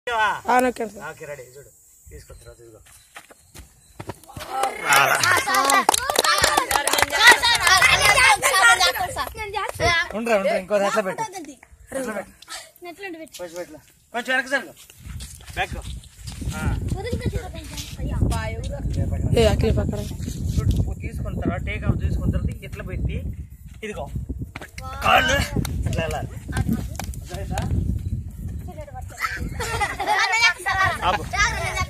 ఆ, నొక్కాను sir okay ready చూడు తీసుకొచ్చి తర్వాత ఇదిగో ఉండరా ఉండరా ఇంకో ఎట్లా పెట్టు ఎట్లా పెట్టు కొంచెం పెట్టు కొంచెం వెనక సరుగు బ్యాక్ ఏ అఖిల పక్కన చూడు తీసుకున్న తర్వాత టేక్ అవుట్ తీసుకున్న తర్వాత ఇట్లా పెట్టి ఇదిగో కాళ్ళు ఇట్లా వెళ్ళాలి అర్థమైందా? ఆపు.